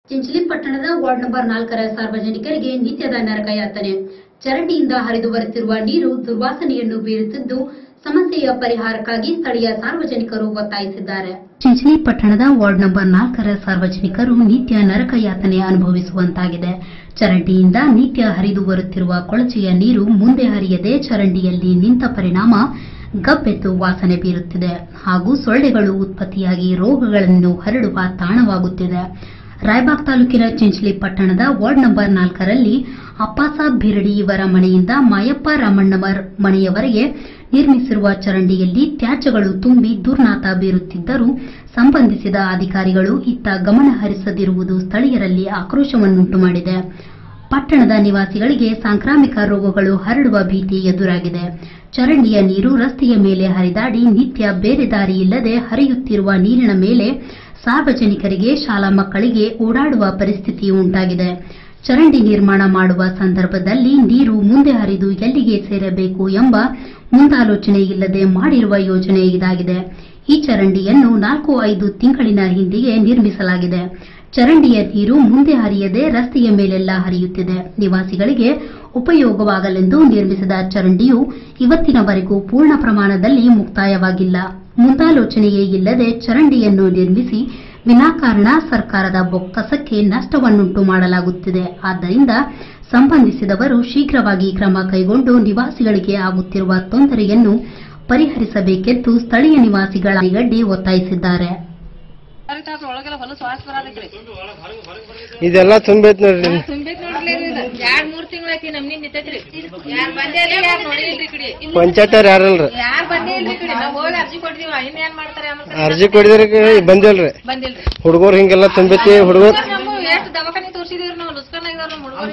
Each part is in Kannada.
ಚಿಂಚಲಿ ಪಟ್ಟಣದ ವಾರ್ಡ್ ನಂಬರ್ ನಾಲ್ಕರ ಸಾರ್ವಜನಿಕರಿಗೆ ನಿತ್ಯದ ನರಕಯಾತನೆ ಚರಂಡಿಯಿಂದ ಹರಿದು ಬರುತ್ತಿರುವ ನೀರು ದುರ್ವಾಸನೆಯನ್ನು ಬೀರುತ್ತಿದ್ದು ಸಮಸ್ಯೆಯ ಪರಿಹಾರಕ್ಕಾಗಿ ಸ್ಥಳೀಯ ಸಾರ್ವಜನಿಕರು ಒತ್ತಾಯಿಸಿದ್ದಾರೆ ಚಿಂಚಲಿ ಪಟ್ಟಣದ ವಾರ್ಡ್ ನಂಬರ್ ನಾಲ್ಕರ ಸಾರ್ವಜನಿಕರು ನಿತ್ಯ ನರಕಯಾತನೆ ಅನುಭವಿಸುವಂತಾಗಿದೆ ಚರಂಡಿಯಿಂದ ನಿತ್ಯ ಹರಿದು ಬರುತ್ತಿರುವ ಕೊಳಚೆಯ ನೀರು ಮುಂದೆ ಹರಿಯದೆ ಚರಂಡಿಯಲ್ಲಿ ನಿಂತ ಪರಿಣಾಮ ಗಬ್ಬೆದ್ದು ವಾಸನೆ ಬೀರುತ್ತಿದೆ ಹಾಗೂ ಸೊಳ್ಳೆಗಳು ಉತ್ಪತ್ತಿಯಾಗಿ ರೋಗಗಳನ್ನು ಹರಡುವ ತಾಣವಾಗುತ್ತಿದೆ ರಾಯಬಾಗ್ ತಾಲೂಕಿನ ಚಿಂಚಲಿ ಪಟ್ಟಣದ ವಾರ್ಡ್ ನಂಬರ್ ನಾಲ್ಕರಲ್ಲಿ ಅಪ್ಪಾಸಾಬ್ ಬಿರಡಿ ಇವರ ಮನೆಯಿಂದ ಮಾಯಪ್ಪ ರಾಮಣ್ಣವರ್ ಮನೆಯವರೆಗೆ ನಿರ್ಮಿಸಿರುವ ಚರಂಡಿಯಲ್ಲಿ ತ್ಯಾಜ್ಯಗಳು ತುಂಬಿ ದುರ್ನಾತ ಬೀರುತ್ತಿದ್ದರೂ ಸಂಬಂಧಿಸಿದ ಅಧಿಕಾರಿಗಳು ಇತ್ತ ಗಮನ ಹರಿಸದಿರುವುದು ಸ್ಥಳೀಯರಲ್ಲಿ ಆಕ್ರೋಶವನ್ನುಂಟು ಮಾಡಿದೆ ಪಟ್ಟಣದ ನಿವಾಸಿಗಳಿಗೆ ಸಾಂಕ್ರಾಮಿಕ ರೋಗಗಳು ಹರಡುವ ಭೀತಿ ಎದುರಾಗಿದೆ ಚರಂಡಿಯ ನೀರು ರಸ್ತೆಯ ಮೇಲೆ ಹರಿದಾಡಿ ನಿತ್ಯ ಬೇರೆ ದಾರಿ ಇಲ್ಲದೆ ಹರಿಯುತ್ತಿರುವ ನೀರಿನ ಮೇಲೆ ಸಾರ್ವಜನಿಕರಿಗೆ ಶಾಲಾ ಮಕ್ಕಳಿಗೆ ಓಡಾಡುವ ಪರಿಸ್ಥಿತಿ ಉಂಟಾಗಿದೆ ಚರಂಡಿ ನಿರ್ಮಾಣ ಮಾಡುವ ಸಂದರ್ಭದಲ್ಲಿ ನೀರು ಮುಂದೆ ಹರಿದು ಎಲ್ಲಿಗೆ ಸೇರಬೇಕು ಎಂಬ ಮುಂದಾಲೋಚನೆ ಇಲ್ಲದೆ ಮಾಡಿರುವ ಯೋಜನೆ ಇದಾಗಿದೆ ಈ ಚರಂಡಿಯನ್ನು ನಾಲ್ಕು ಐದು ತಿಂಗಳಿನ ಹಿಂದೆಯೇ ನಿರ್ಮಿಸಲಾಗಿದೆ ಚರಂಡಿಯ ನೀರು ಮುಂದೆ ಹರಿಯದೆ ರಸ್ತೆಯ ಮೇಲೆಲ್ಲ ಹರಿಯುತ್ತಿದೆ ನಿವಾಸಿಗಳಿಗೆ ಉಪಯೋಗವಾಗಲೆಂದು ನಿರ್ಮಿಸಿದ ಚರಂಡಿಯು ಇವತ್ತಿನವರೆಗೂ ಪೂರ್ಣ ಪ್ರಮಾಣದಲ್ಲಿ ಮುಕ್ತಾಯವಾಗಿಲ್ಲ ಮುಂದಾಲೋಚನೆಯೇ ಇಲ್ಲದೆ ಚರಂಡಿಯನ್ನು ನಿರ್ಮಿಸಿ ವಿನಾಕಾರಣ ಸರ್ಕಾರದ ಬೊಕ್ಕಸಕ್ಕೆ ನಷ್ಟವನ್ನುಂಟು ಮಾಡಲಾಗುತ್ತಿದೆ ಆದ್ದರಿಂದ ಸಂಬಂಧಿಸಿದವರು ಶೀಘ್ರವಾಗಿ ಕ್ರಮ ಕೈಗೊಂಡು ನಿವಾಸಿಗಳಿಗೆ ಆಗುತ್ತಿರುವ ತೊಂದರೆಯನ್ನು ಪರಿಹರಿಸಬೇಕೆಂದು ಸ್ಥಳೀಯ ನಿವಾಸಿಗಳ ಗಡ್ಡಿ ಒತ್ತಾಯಿಸಿದ್ದಾರೆ ಒಳಗೆಲ್ಲ ಹೊಲಸು ವಾಸ ಬರತೈತ್ರಿ ಇದೆಲ್ಲ ತುಂಬೈತ್ ನೋಡ್ರಿ ತುಂಬೈತ್ ನೋಡ್ರಿ ಇದು ಎರಡ್ ಮೂರ್ ತಿಂಗಳಾಯ್ತಿ ನಮ್ನಿ ನಿಂತೈತ್ರಿ ಯಾರ್ ಬಂದೇ ಇಲ್ಲ ಯಾರ್ ನೋಡಿಲ್ರಿ ಈ ಕಡೆ ಪಂಚಾಯತ್ ಅವ್ರ ಯಾರಲ್ರಿ ಯಾರ್ ಬಂದೇ ಇಲ್ರಿ ಈ ಕಡೆ ನಾವ್ ಹೋಗಿ ಅರ್ಜಿ ಕೊಟ್ಟಿದೀವ ಇನ್ ಏನ್ ಮಾಡ್ತಾರೆ ಅನ್ನೋ ಅರ್ಜಿ ಕೊಡಿದ್ರಿ ಬಂದಿಲ್ರಿ ಬಂದಿಲ್ರಿ ಹುಡುಗರು ಹಿಂಗೆಲ್ಲ ತುಂಬೈತಿ ಹುಡುಗರು ನಮಗೂ ಎಷ್ಟ್ ದವಾಖಾನಿ ತೋರ್ಸಿದೀವ್ರಿ ನಾವು ಲುಸ್ಕನ್ ಆಗಿದಾರ ನಮ್ ಹುಡುಗರು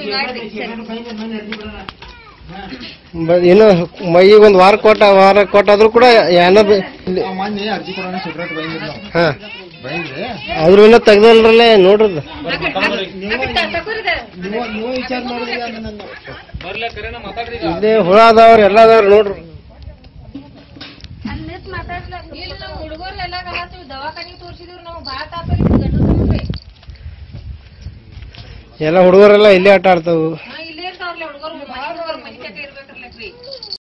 ಹಿಂಗಾಗ್ರಿ ಏನು ಮೈಗೆ ಒಂದ್ ವಾರ ಕೊಟ್ಟ ವಾರ ಕೊಟ್ಟಾದ್ರು ಕೂಡ ಏನೋ ಬಿ- ಮೊನ್ನೆ ಅರ್ಜಿ ಕೊಡೋಣ ಸೆಪ್ರೇಟ್ ಬಂದಿದ್ರು ನಾವು ಹಾ ಬಂದ್ರಿ ಅದ್ರ ಇನ್ನೂ ತೆಗ್ದಲ್ರಲ್ಲೇ ನೋಡ್ರಿ ತಕೋರಿದೆ ನೀವು ನೀವು ವಿಚಾರ ಮಾಡಿದ್ರಿ ನನ್ನ ಇಲ್ಲೇ ಹುಳ ಅದಾವ್ರಿ ಎಲ್ಲ ಅದಾವ್ರಿ ನೋಡ್ರಿ ಇಲ್ಲ ನಾವ್ ಹುಡುಗರು ಎಲ್ಲ ಕಲಾತೀವಿ ದವಾಖಾನಿಗೆ ತೋರ್ಸಿದೀವ್ರಿ ನಾವು ಬಾಳ ತಾಪ ಗಂಡು ಎಲ್ಲ ಹುಡುಗರೆಲ್ಲ ಇಲ್ಲೇ ಆಟ ಆಡ್ತಾವು